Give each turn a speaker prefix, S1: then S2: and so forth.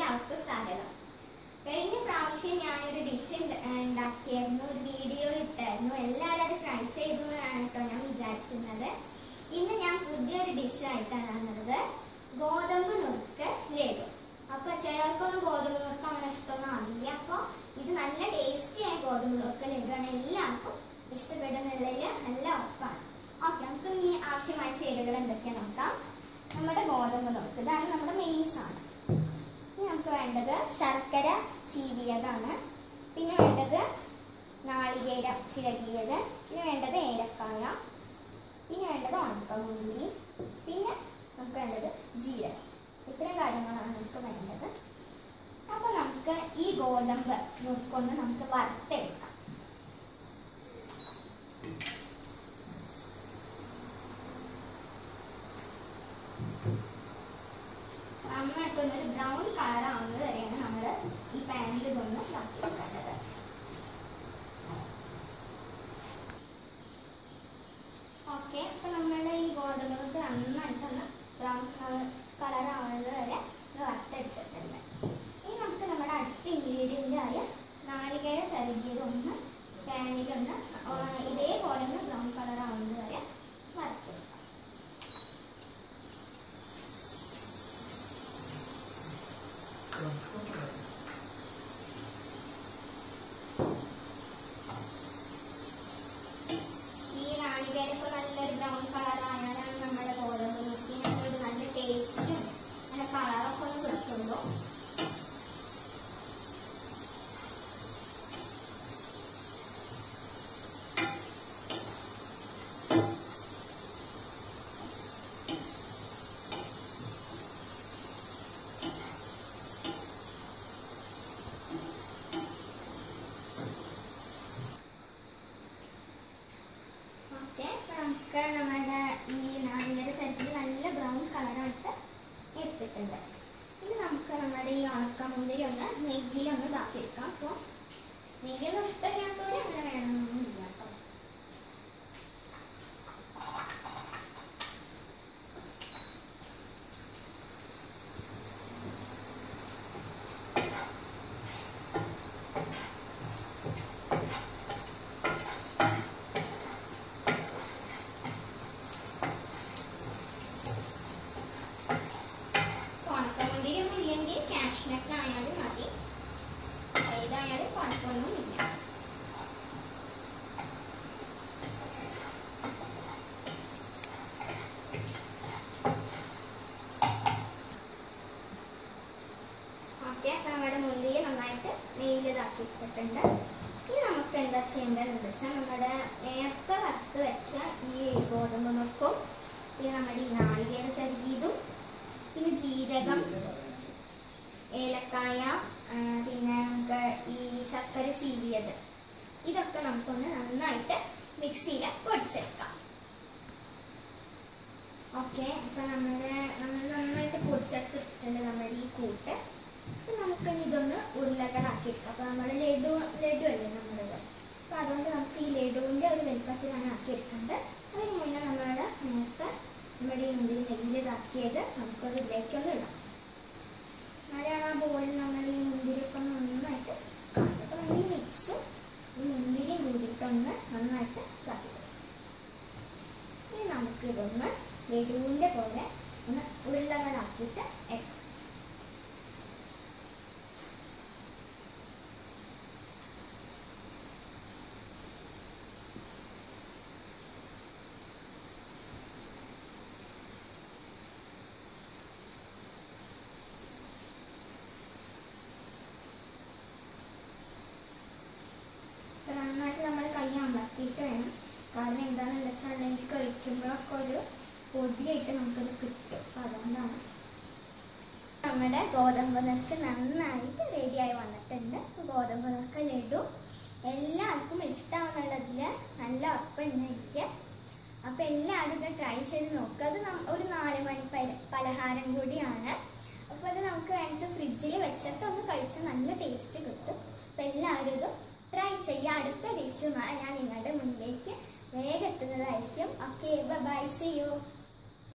S1: എല്ലാവർക്കും സ്വാഗതം കഴിഞ്ഞ പ്രാവശ്യം ഞാനൊരു ഡിഷ് ഉണ്ടാക്കിയായിരുന്നു ഒരു വീഡിയോ ഇട്ടായിരുന്നു എല്ലാവരും ട്രൈ ചെയ്തു എന്നാണ് കേട്ടോ ഞാൻ വിചാരിക്കുന്നത് ഇന്ന് ഞാൻ പുതിയൊരു ഡിഷ് ആയിട്ടാണ് വന്നത് ഗോതമ്പ് നുറുക്ക് ലഡു അപ്പൊ ചിലർക്കൊന്നും ഗോതമ്പ് നുറുക്ക് അങ്ങനെ ഇഷ്ടമൊന്നും ആവില്ല അപ്പൊ ഇത് നല്ല ടേസ്റ്റി ആയ ഗോതമ്പ് നുറുക്ക് ലഡുവാണ് എല്ലാവർക്കും ഇഷ്ടപ്പെടുന്നുള്ളതിൽ നല്ല ഉറപ്പാണ് ഓക്കെ നമുക്ക് ഇനി ആവശ്യമായ ചേരുവകൾ എന്തൊക്കെയാ നോക്കാം നമ്മുടെ ഗോതമ്പ് നുറുക്ക് ഇതാണ് നമ്മുടെ മെയിൻ സാധനം ഇനി നമുക്ക് വേണ്ടത് ശർക്കര ചീവിയതാണ് പിന്നെ വേണ്ടത് നാളികേരം ചിരകിയത് പിന്നെ വേണ്ടത് ഏലക്കായ പിന്നെ വേണ്ടത് ഉണക്കമുന്തിരി പിന്നെ നമുക്ക് വേണ്ടത് ജീരകം ഇത്രയും കാര്യങ്ങളാണ് നമുക്ക് വേണ്ടത് അപ്പോൾ നമുക്ക് ഈ ഗോതമ്പ് നുറുക്കൊന്ന് നമുക്ക് വറുത്തെടുക്കാം നന്നായിട്ടൊന്ന് ഒരു ബ്രൗൺ കളർ ആവുന്നത് വരെയാണ് നമ്മൾ ഈ പാനിൽ ഇതൊന്ന് ഇതാക്കിയെടുക്കേണ്ടത് ഓക്കെ അപ്പൊ നമ്മുടെ ഈ ഗോതമ്പ് നുറുക്ക് നന്നായിട്ടൊന്ന് ബ്രൗൺ കളർ ആവുന്നത് വരെ ഇത് വറുത്തെടുത്തിട്ടുണ്ട് ഇനി നമുക്ക് നമ്മുടെ അടുത്ത ഇൻഗ്രീഡിയൻ്റ് ആയ നാളികേര ചരുകിയതൊന്ന് പാനിലൊന്ന് ആ, ഇതേപോലെ ഒന്ന് ബ്രൗൺ കളർ ആവുന്നത് വരെ വറുത്തെടുക്കാം ഈ നാളികേരൊക്കെ നല്ലൊരു ബ്രൗൺ കളർ ആയാലാണ് നമ്മുടെ ഗോതമ്പ് നുറുക്കി നല്ലൊരു നല്ല ടേസ്റ്റും അങ്ങനെ കളറൊക്കെ ഒന്ന് കിട്ടുമ്പോൾ ഓക്കെ നമുക്ക് നമ്മുടെ ഈ നാളികേര ചരിത്തിൽ നല്ല ബ്രൗൺ കളറായിട്ട് എടുത്തിട്ടുണ്ട് ഇനി നമുക്ക് നമ്മുടെ ഈ ഉണക്കമുന്തിരി ഒന്ന് നെയ്യിലൊന്ന് ഇതാക്കിയെടുക്കാം അപ്പോൾ നെയ്യൊന്നും ഇഷ്ടമില്ലാത്തവർ അങ്ങനെ വേണമെന്നൊന്നും ഇല്ല കേട്ടോ ഉണക്കമുന്തിരി ഒന്നും ഇല്ലെങ്കിൽ കാഷ്നട്ട് ആയാലും മതി ഏതായാലും കുഴപ്പമൊന്നുമില്ല ഓക്കെ അപ്പം നമ്മുടെ മുന്തിരി നന്നായിട്ട് നെയ്യിലിതാക്കി ഇട്ടിട്ടുണ്ട് ഇനി നമുക്ക് എന്താ ചെയ്യേണ്ടതെന്ന് വെച്ചാൽ നമ്മുടെ നേരത്തെ വറുത്ത് വെച്ച ഈ ഗോതമ്പ് നുറുക്കും പിന്നെ നമ്മുടെ ഈ നാളികേര ചരുകിയതും പിന്നെ ജീരകം ഏലക്കായ ആ, പിന്നെ നമുക്ക് ഈ ശർക്കര ചീവിയത് ഇതൊക്കെ നമുക്കൊന്ന് നന്നായിട്ട് മിക്സിയിൽ പൊടിച്ചെടുക്കാം ഓക്കെ അപ്പം നമ്മുടെ നമ്മൾ നന്നായിട്ട് പൊടിച്ചെടുത്തിട്ടുണ്ട് നമ്മുടെ ഈ കൂട്ട് അപ്പം നമുക്ക് ഇനി ഇതൊന്ന് ഉരുളകളാക്കി എടുക്കാം അപ്പം നമ്മൾ ലഡു ലഡു അല്ലേ നമ്മളിത് അപ്പം അതുകൊണ്ട് നമുക്ക് ഈ ലഡുവിൻ്റെ ഒരു വലുപ്പത്തിലാണ് ആക്കിയെടുക്കേണ്ടത് അതിന് മുന്നേ നമ്മുടെ നേരത്തെ നമ്മുടെ ഈ മുന്തിരി നെല്ലിതാക്കിയത് നമുക്കത് ഇതിലേക്കൊന്ന് ഇടാം എന്നാലാണ് ആ ബോളിൽ നമ്മൾ ഈ മുന്തിരിയൊക്കെ ഒന്ന് നന്നായിട്ട് കാണും അപ്പോൾ നമ്മൾ ഈ മിക്സും ഈ മുന്തിരിയും കൂടിയിട്ടൊന്ന് നന്നായിട്ട് ഇതാക്കി തരും ഇനി നമുക്ക് ഇതൊന്ന് ലഡുവിൻ്റെ പോലെ ഒന്ന് ഉരുളകളാക്കിയിട്ട് എടുക്കാം അപ്പൊ നന്നായിട്ട് നമ്മൾ കൈ അമർത്തിയിട്ട് വേണം കാരണം എന്താണെന്ന് വെച്ചിട്ടുണ്ടെങ്കിൽ കഴിക്കുമ്പോഴൊക്കെ ഒരു പൊടിയായിട്ട് നമുക്കത് കിട്ടും അപ്പൊ അതുകൊണ്ടാണ് നമ്മുടെ ഗോതമ്പ് നുറുക്ക് നന്നായിട്ട് റെഡിയായി വന്നിട്ടുണ്ട് അപ്പൊ ഗോതമ്പ് നുറുക്ക് ലഡു എല്ലാവർക്കും ഇഷ്ടമാണെന്നുള്ളതിൽ നല്ല ഉറപ്പുണ്ട് എനിക്ക് അപ്പൊ എല്ലാവരും ഇത് ട്രൈ ചെയ്ത് നോക്കുക അത് നം- ഒരു നാല് മണി പല- പലഹാരം കൂടിയാണ് അപ്പൊ അത് നമുക്ക് വേണിച്ച ഫ്രിഡ്ജിൽ വെച്ചിട്ട് ഒന്ന് കഴിച്ചാൽ നല്ല ടേസ്റ്റ് കിട്ടും അപ്പൊ എല്ലാവരും ഇത് ട്രൈ ചെയ്യുക അടുത്ത ഡിഷുമായി ഞാൻ നിങ്ങളുടെ മുന്നിലേക്ക് വേഗം എത്തുന്നതായിരിക്കും ഓക്കെ ബൈ സി യു